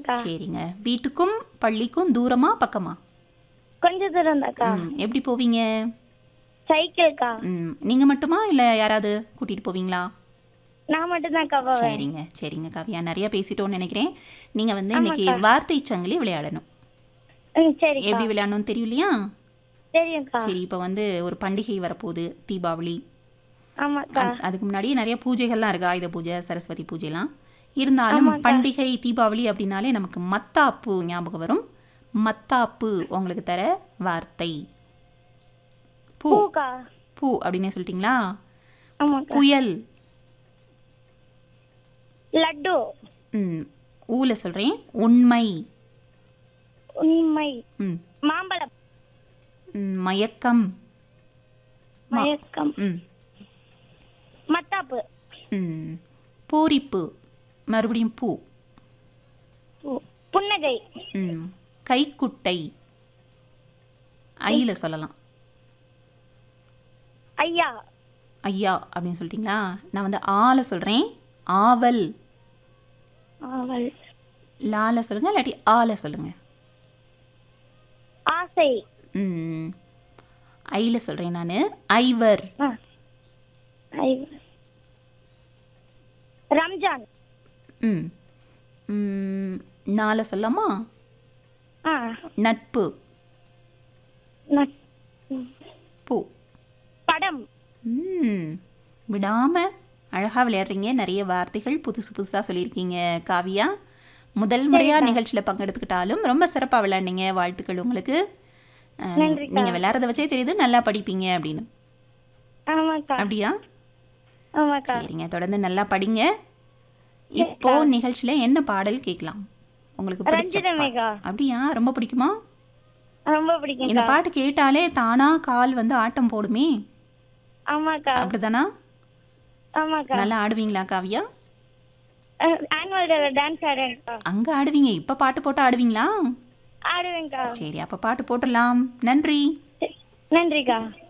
தான்க்கா சரிங்க வீட்டுக்கும் பள்ளிக்கும் தூரமா பக்கமா கொஞ்ச தூரம் தான்க்கா ம், எப்படி போவீங்க சைக்கிள்க்கா ம், நீங்க மட்டுமா இல்ல யாராவது கூட்டிட்டு போவீங்களா நான் மட்டும் தான்க்கா போவேன் சரிங்க சரிங்க காவியா நிறைய பேசிட்டோம்னு நினைக்கிறேன் நீங்க வந்து இன்னைக்கு வார்த்தை சங்கிலி விளையாடணும் ம் சரிக்கா எப்படி விளையாடணும்னு தெரியும் இல்லையா தெரியும்க்கா சரி இப்போ வந்து ஒரு பண்டிகை வரப்போகுது தீபாவளி ஆமாக்கா அ- அதுக்கு முன்னாடி நிறைய பூஜைகள்லாம் இருக்கு ஆயுத பூஜை சரஸ்வதி பூஜைலாம் இருந்தாலும் பண்டிகை தீபாவளி அப்படின்னாலே நமக்கு மத்தாப்பு ஞாபகம் வரும் மத்தாப்பு உங்களுக்கு தர வார்த்தை பூ பூக்கா பூ அப்படின்னே சொல்லிட்டீங்களா ஆமாக்கா புயல் லட்டு ம் ஊல சொல்கிறேன் உண்மை உண்மை ம் மாம்பழம் ம், மயக்கம் ம- மயக்கம் ம் மத்தாப்பு ம் பூரிப்பு மறுபடியும் பூ பூ- புன்னகை ம் கைக்குட்டை ஐயில் சொல்லலாம் ஐயா ஐயா அப்படின்னு சொல்லிட்டீங்களா நான் வந்து ஆல சொல்கிறேன் ஆவல் ஆவல் லால சொல்லுங்க இல்லாட்டி ஆல சொல்லுங்க ஆசை ம் ஐல சொல்கிறேன் நான் ஐவர் ஆ. ஐ- ரம்ஜான் ம் ம், நால சொல்லாமா ஆ நட்பு நட்- பூ படம் ம் விடாமல் அழகாக விளையாடுறீங்க நிறைய வார்த்தைகள் புதுசு புதுசாக சொல்லியிருக்கீங்க காவியா முதல் முறையாக நிகழ்ச்சியில் பங்கெடுத்துக்கிட்டாலும் ரொம்ப சிறப்பாக விளையாண்டீங்க வாழ்த்துக்கள் உங்களுக்கு நீங்கள் விளையாடுறத வச்சே தெரியுது நல்லா படிப்பீங்க அப்படின்னு ஆமாக்கா அப்படியா ஆமாக்கா சரிங்க தொடர்ந்து நல்லா படிங்க இப்போ நிகழ்ச்சியில் என்ன பாடல் கேட்கலாம் உங்களுக்கு பிடிச்ச பா- ரஞ்சிதமேகா அப்படியா ரொம்ப பிடிக்குமா ரொம்ப பிடிக்கும் இந்த பாட்டு கேட்டாலே தானா கால் வந்து ஆட்டம் போடுமே ஆமாக்கா அப்படிதானா ஆமாக்கா நல்லா ஆடுவீங்களா காவியா ஆனுவல் டேல டான்ஸ் ஆடுவேன்க்கா அங்க ஆடுவீங்க இப்ப பாட்டு போட்டு ஆடுவீங்களா ஆடுவேன்க்கா சரி அப்ப பாட்டு போட்டுடலாம் நன்றி நன்றிக்கா